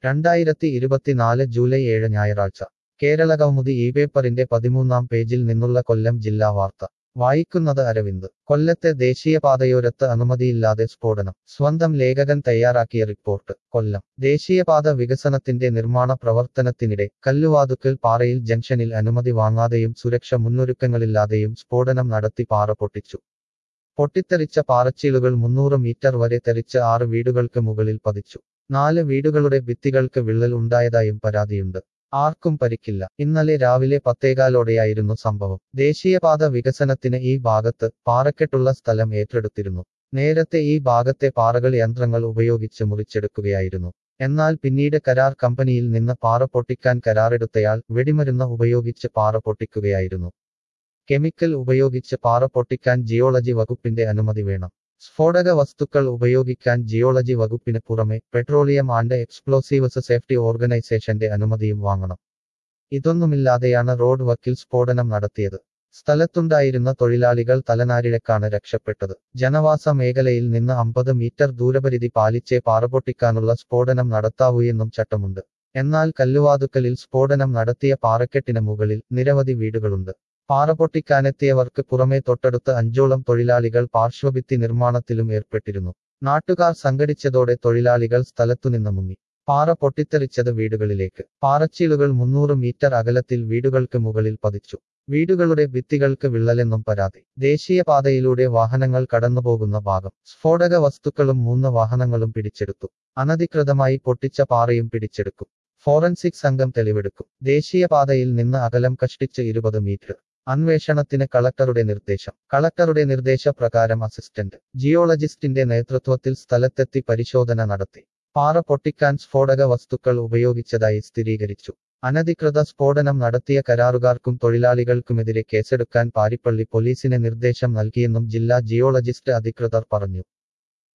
രണ്ടായിരത്തി ഇരുപത്തിനാല് ജൂലൈ ഏഴ് ഞായറാഴ്ച കേരളകൗമുദി ഈ പേപ്പറിന്റെ പതിമൂന്നാം പേജിൽ നിന്നുള്ള കൊല്ലം ജില്ലാ വാർത്ത വായിക്കുന്നത് അരവിന്ദ് കൊല്ലത്തെ ദേശീയപാതയോരത്ത് അനുമതിയില്ലാതെ സ്ഫോടനം സ്വന്തം ലേഖകൻ തയ്യാറാക്കിയ റിപ്പോർട്ട് കൊല്ലം ദേശീയപാത വികസനത്തിന്റെ നിർമ്മാണ പ്രവർത്തനത്തിനിടെ കല്ലുവാതുക്കൽ പാറയിൽ ജംഗ്ഷനിൽ അനുമതി വാങ്ങാതെയും സുരക്ഷ മുന്നൊരുക്കങ്ങളില്ലാതെയും സ്ഫോടനം നടത്തി പാറ പൊട്ടിച്ചു പൊട്ടിത്തെറിച്ച പാറച്ചീളുകൾ മുന്നൂറ് മീറ്റർ വരെ തെറിച്ച് ആറ് വീടുകൾക്ക് മുകളിൽ പതിച്ചു നാല് വീടുകളുടെ ഭിത്തികൾക്ക് വിള്ളൽ ഉണ്ടായതായും പരാതിയുണ്ട് ആർക്കും പരിക്കില്ല ഇന്നലെ രാവിലെ പത്തേകാലോടെയായിരുന്നു സംഭവം ദേശീയപാത വികസനത്തിന് ഈ ഭാഗത്ത് പാറക്കെട്ടുള്ള സ്ഥലം ഏറ്റെടുത്തിരുന്നു നേരത്തെ ഈ ഭാഗത്തെ പാറകൾ യന്ത്രങ്ങൾ ഉപയോഗിച്ച് മുറിച്ചെടുക്കുകയായിരുന്നു എന്നാൽ പിന്നീട് കരാർ കമ്പനിയിൽ നിന്ന് പാറ പൊട്ടിക്കാൻ കരാറെടുത്തയാൾ വെടിമരുന്ന് ഉപയോഗിച്ച് പാറ പൊട്ടിക്കുകയായിരുന്നു കെമിക്കൽ ഉപയോഗിച്ച് പാറ പൊട്ടിക്കാൻ ജിയോളജി വകുപ്പിന്റെ അനുമതി വേണം സ്ഫോടക വസ്തുക്കൾ ഉപയോഗിക്കാൻ ജിയോളജി വകുപ്പിന് പുറമെ പെട്രോളിയം ആൻഡ് എക്സ്പ്ലോസീവ്സ് സേഫ്റ്റി ഓർഗനൈസേഷന്റെ അനുമതിയും വാങ്ങണം ഇതൊന്നുമില്ലാതെയാണ് റോഡ് വക്കിൽ സ്ഫോടനം നടത്തിയത് സ്ഥലത്തുണ്ടായിരുന്ന തൊഴിലാളികൾ തലനാരിഴക്കാണ് രക്ഷപ്പെട്ടത് ജനവാസ മേഖലയിൽ നിന്ന് അമ്പത് മീറ്റർ ദൂരപരിധി പാലിച്ചേ പാറപൊട്ടിക്കാനുള്ള സ്ഫോടനം നടത്താവൂ എന്നും ചട്ടമുണ്ട് എന്നാൽ കല്ലുവാതുക്കലിൽ സ്ഫോടനം നടത്തിയ പാറക്കെട്ടിന് മുകളിൽ നിരവധി വീടുകളുണ്ട് പാറ പൊട്ടിക്കാനെത്തിയവർക്ക് പുറമെ തൊട്ടടുത്ത് അഞ്ചോളം തൊഴിലാളികൾ പാർശ്വഭിത്തി നിർമ്മാണത്തിലും ഏർപ്പെട്ടിരുന്നു നാട്ടുകാർ സംഘടിച്ചതോടെ തൊഴിലാളികൾ സ്ഥലത്തുനിന്ന് മുങ്ങി പാറ പൊട്ടിത്തെറിച്ചത് വീടുകളിലേക്ക് പാറച്ചീളുകൾ മുന്നൂറ് മീറ്റർ അകലത്തിൽ വീടുകൾക്ക് മുകളിൽ പതിച്ചു വീടുകളുടെ ഭിത്തികൾക്ക് വിള്ളലെന്നും പരാതി ദേശീയപാതയിലൂടെ വാഹനങ്ങൾ കടന്നുപോകുന്ന ഭാഗം സ്ഫോടക വസ്തുക്കളും മൂന്ന് വാഹനങ്ങളും പിടിച്ചെടുത്തു അനധികൃതമായി പൊട്ടിച്ച പാറയും പിടിച്ചെടുക്കും ഫോറൻസിക് സംഘം തെളിവെടുക്കും ദേശീയപാതയിൽ നിന്ന് അകലം കഷ്ടിച്ച് ഇരുപത് മീറ്റർ അന്വേഷണത്തിന് കളക്ടറുടെ നിർദ്ദേശം കളക്ടറുടെ നിർദ്ദേശപ്രകാരം അസിസ്റ്റന്റ് ജിയോളജിസ്റ്റിന്റെ നേതൃത്വത്തിൽ സ്ഥലത്തെത്തി പരിശോധന നടത്തി പാറ പൊട്ടിക്കാൻ സ്ഫോടക വസ്തുക്കൾ ഉപയോഗിച്ചതായി സ്ഥിരീകരിച്ചു അനധികൃത സ്ഫോടനം നടത്തിയ കരാറുകാർക്കും തൊഴിലാളികൾക്കുമെതിരെ കേസെടുക്കാൻ പാരിപ്പള്ളി പോലീസിന് നിർദ്ദേശം നൽകിയെന്നും ജില്ലാ ജിയോളജിസ്റ്റ് അധികൃതർ പറഞ്ഞു